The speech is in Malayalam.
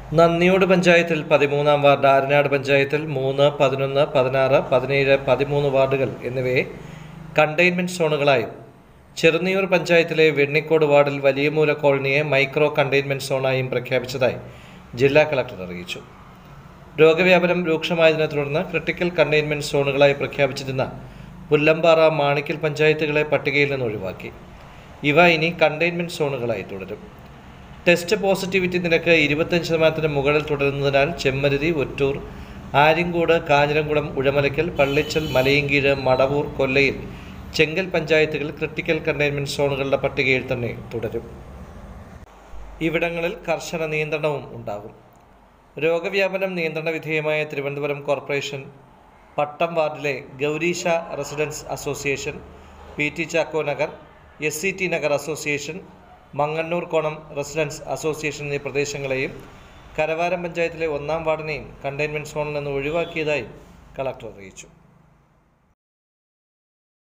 നന്ദിയോട് പഞ്ചായത്തിൽ പതിമൂന്നാം വാർഡ് ആരനാട് പഞ്ചായത്തിൽ മൂന്ന് പതിനൊന്ന് പതിനാറ് പതിനേഴ് പതിമൂന്ന് വാർഡുകൾ എന്നിവയെ കണ്ടെയ്ൻമെൻറ് സോണുകളായും ചെറുന്നിയൂർ പഞ്ചായത്തിലെ വെണ്ണിക്കോട് വാർഡിൽ വലിയമൂല കോളനിയെ മൈക്രോ കണ്ടെയ്ൻമെൻറ് സോണായും പ്രഖ്യാപിച്ചതായി ജില്ലാ കളക്ടർ അറിയിച്ചു രോഗവ്യാപനം രൂക്ഷമായതിനെ തുടർന്ന് ക്രിട്ടിക്കൽ കണ്ടെയ്ൻമെൻറ് സോണുകളായി പ്രഖ്യാപിച്ചിരുന്ന പുല്ലമ്പാറ മാണിക്കൽ പഞ്ചായത്തുകളെ പട്ടികയിൽ നിന്ന് ഒഴിവാക്കി ഇവ ഇനി കണ്ടെയ്ൻമെൻറ് സോണുകളായി തുടരും ടെസ്റ്റ് പോസിറ്റിവിറ്റി നിരക്ക് ഇരുപത്തഞ്ച് ശതമാനത്തിന് മുകളിൽ തുടരുന്നതിനാൽ ചെമ്മരുതി ഒറ്റൂർ ആര്യങ്കോട് കാഞ്ഞിരംകുളം ഉഴമലയ്ക്കൽ പള്ളിച്ചൽ മലയങ്കീഴ് മടവൂർ കൊല്ലയിൽ ചെങ്കൽ പഞ്ചായത്തുകൾ ക്രിട്ടിക്കൽ കണ്ടെയ്ൻമെൻറ് സോണുകളുടെ പട്ടികയിൽ തന്നെ തുടരും ഇവിടങ്ങളിൽ കർശന നിയന്ത്രണവും ഉണ്ടാകും രോഗവ്യാപനം നിയന്ത്രണ വിധേയമായ തിരുവനന്തപുരം കോർപ്പറേഷൻ പട്ടം വാർഡിലെ Gowreesa residence association P T Chacko Nagar S C T Nagar association Manganoor Konam residence association എന്നീ പ്രദേശങ്ങളെയും കരവാരം പഞ്ചായത്തിലെ ഒന്നാം വാർഡിനെയും കണ്ടെയ്ൻമെൻറ് സോണിൽ നിന്ന് ഒഴിവാക്കിയതായും കളക്ടർ അറിയിച്ചു